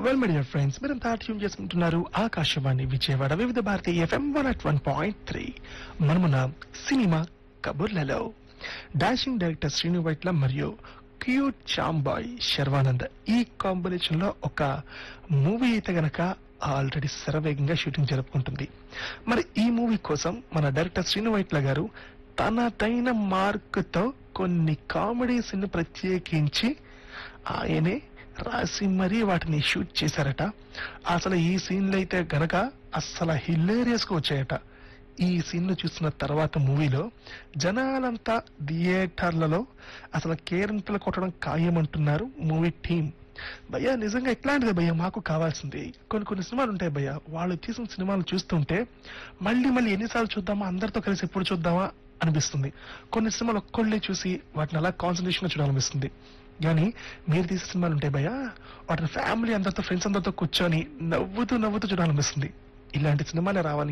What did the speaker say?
well my dear friends మీరంతా tune చేసుకుంటున్నారు Akashvani Vijayawada Vividh Bharati FM one at one point three మనమున cinema కబుర్లలో డాషింగ్ డైరెక్టర్ శ్రీను వైట్ల మరియు క్యూట్ చాంబాయ్ శర్వానంద్ ఈ కాంబినేషన్ లో ఒక మూవీ అయితే గనక ఆల్రెడీ శరవేగంగా షూటింగ్ జరుపుకుంటుంది మరి ఈ మూవీ కోసం మన డైరెక్టర్ శ్రీను వైట్ల గారు తనదైన మార్కుతో కొన్ని కామెడీస్ ని ప్రత్యేకించి ఆయనే రాసి మరీ వాటిని షూట్ చేశారట అసలు ఈ సీన్లు అయితే గనక అస్సలు హిలేరియస్ గా వచ్చాయట ఈ సీన్లు చూసిన తర్వాత మూవీలో జనాలంతా థియేటర్లలో అసలు కేరింతలు కొట్టడం ఖాయమంటున్నారు మూవీ టీం భయ్యా నిజంగా ఇట్లాంటిదే భయ్యా మాకు కావాల్సింది కొన్ని కొన్ని సినిమాలు ఉంటాయి భయ్యా వాళ్ళు తీసిన సినిమాలు చూస్తుంటే మళ్ళీ మళ్ళీ ఎన్నిసార్లు చూద్దామా అందరితో కలిసి ఎప్పుడు చూద్దామా అనిపిస్తుంది కొన్ని సినిమాలు ఒక్కళ్ళే చూసి వాటిని అలా కాన్సన్ట్రేషన్ గా చూడాలనిపిస్తుంది కానీ మీరు తీసే సినిమాలు ఉంటాయి భయ్యా వాటిని ఫ్యామిలీ అందరితో ఫ్రెండ్స్ అందరితో కూర్చొని నవ్వుతూ నవ్వుతూ చూడాలనిపిస్తుంది ఇలాంటి సినిమాలే రావాలి